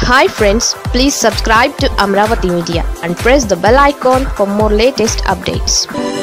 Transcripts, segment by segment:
hi friends please subscribe to Amaravati media and press the bell icon for more latest updates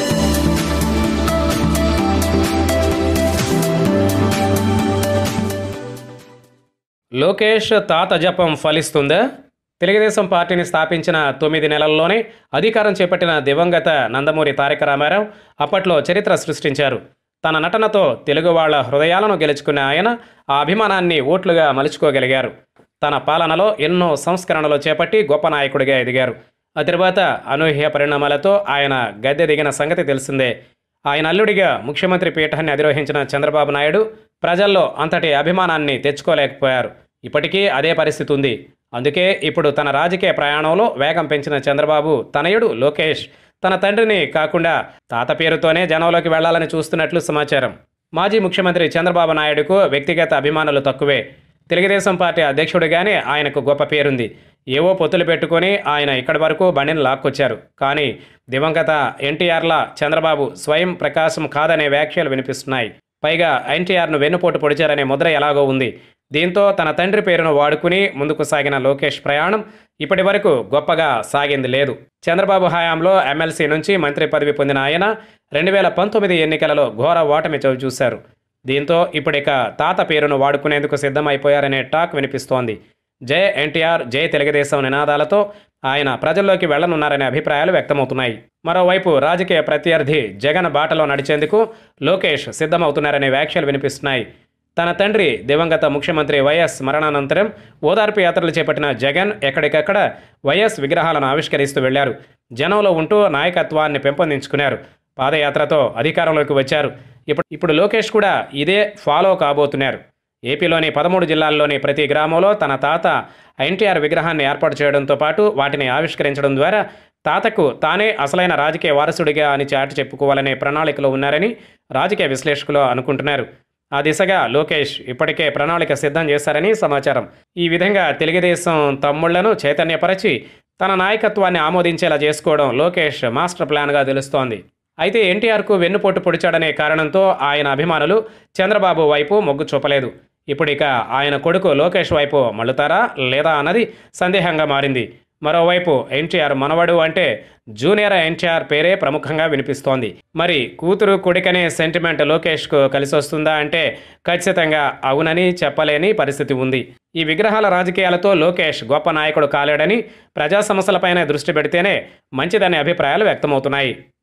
Lokesh తాత జపం ఫలిస్తుందా తెలుగుదేశం పార్టీని స్థాపించిన తొమ్మిది నెలల్లోనే అధికారం చేపట్టిన దివంగత నందమూరి తారక రామారావు అప్పట్లో చరిత్ర సృష్టించారు తన నటనతో తెలుగు వాళ్ళ హృదయాలను గెలుచుకున్న ఆయన ఆ అభిమానాన్ని ఓట్లుగా మలుచుకోగలిగారు తన పాలనలో ఎన్నో సంస్కరణలు చేపట్టి గొప్ప నాయకుడిగా ఎదిగారు ఆ తర్వాత అనూహ్య పరిణామాలతో ఆయన గద్దె దిగిన సంగతి తెలిసిందే ఆయన అల్లుడిగా ముఖ్యమంత్రి పీఠాన్ని అధిరోహించిన చంద్రబాబు నాయుడు ప్రజల్లో అంతటి అభిమానాన్ని తెచ్చుకోలేకపోయారు ఇప్పటికీ అదే పరిస్థితి ఉంది అందుకే ఇప్పుడు తన రాజకీయ ప్రయాణంలో వేగం పెంచిన చంద్రబాబు తనయుడు లోకేష్ తన తండ్రిని కాకుండా తాత పేరుతోనే జనంలోకి వెళ్లాలని చూస్తున్నట్లు సమాచారం మాజీ ముఖ్యమంత్రి చంద్రబాబు నాయుడుకు వ్యక్తిగత అభిమానులు తక్కువే తెలుగుదేశం పార్టీ అధ్యక్షుడిగానే ఆయనకు గొప్ప పేరుంది ఏవో పొత్తులు పెట్టుకొని ఆయన ఇక్కడి వరకు బండిని లాక్కొచ్చారు కానీ దివంగత ఎన్టీఆర్లా చంద్రబాబు స్వయం ప్రకాశం కాదనే వ్యాఖ్యలు వినిపిస్తున్నాయి పైగా ఎన్టీఆర్ను వెన్నుపోటు పొడిచారనే ముద్ర ఎలాగో ఉంది దీంతో తన తండ్రి పేరును వాడుకుని ముందుకు సాగిన లోకేష్ ప్రయాణం ఇప్పటి వరకు గొప్పగా సాగింది లేదు చంద్రబాబు హయాంలో ఎమ్మెల్సీ నుంచి మంత్రి పదవి పొందిన ఆయన రెండు వేల పంతొమ్మిది ఎన్నికలలో ఘోర ఓటమి చవి చూశారు దీంతో ఇప్పుడిక తాత పేరును వాడుకునేందుకు సిద్ధమైపోయారనే టాక్ వినిపిస్తోంది జై ఎన్టీఆర్ జై తెలుగుదేశం నినాదాలతో ఆయన ప్రజల్లోకి వెళ్లనున్నారనే అభిప్రాయాలు వ్యక్తమవుతున్నాయి మరోవైపు రాజకీయ ప్రత్యర్థి జగన్ బాటలో నడిచేందుకు లోకేష్ సిద్ధమవుతున్నారనే వ్యాఖ్యలు వినిపిస్తున్నాయి తన తండ్రి దివంగత ముఖ్యమంత్రి వైఎస్ మరణానంతరం ఓదార్పు యాత్రలు చేపట్టిన జగన్ ఎక్కడికక్కడ వైఎస్ విగ్రహాలను ఆవిష్కరిస్తూ వెళ్లారు జనంలో ఉంటూ నాయకత్వాన్ని పెంపొందించుకున్నారు పాదయాత్రతో అధికారంలోకి వచ్చారు ఇప్పుడు ఇప్పుడు లోకేష్ కూడా ఇదే ఫాలో కాబోతున్నారు ఏపీలోని పదమూడు జిల్లాల్లోని ప్రతి గ్రామంలో తన తాత ఎన్టీఆర్ విగ్రహాన్ని ఏర్పాటు చేయడంతో పాటు వాటిని ఆవిష్కరించడం ద్వారా తాతకు తానే అసలైన రాజకీయ వారసుడిగా అని చాటి చెప్పుకోవాలనే ప్రణాళికలో ఉన్నారని రాజకీయ విశ్లేషకులు అనుకుంటున్నారు ఆ దిశగా లోకేష్ ఇప్పటికే ప్రణాళిక సిద్ధం చేశారని సమాచారం ఈ విధంగా తెలుగుదేశం తమ్ముళ్లను చైతన్యపరచి తన నాయకత్వాన్ని ఆమోదించేలా చేసుకోవడం లోకేష్ మాస్టర్ ప్లాన్గా తెలుస్తోంది అయితే ఎన్టీఆర్కు వెన్నుపోటు పొడిచాడనే కారణంతో ఆయన అభిమానులు చంద్రబాబు వైపు మొగ్గు చూపలేదు ఇప్పుడు ఇక ఆయన కొడుకు లోకేష్ వైపు మళ్ళుతారా లేదా అన్నది సందేహంగా మారింది మరోవైపు ఎన్టీఆర్ మనవడు అంటే జూనియర్ ఎన్టీఆర్ పేరే ప్రముఖంగా వినిపిస్తోంది మరి కూతురు కొడుకనే సెంటిమెంట్ లోకేష్కు కలిసి వస్తుందా అంటే ఖచ్చితంగా అవునని చెప్పలేని పరిస్థితి ఉంది ఈ విగ్రహాల రాజకీయాలతో లోకేష్ గొప్ప నాయకుడు కాలేడని ప్రజా సమస్యలపైనే దృష్టి పెడితేనే మంచిదనే అభిప్రాయాలు వ్యక్తమవుతున్నాయి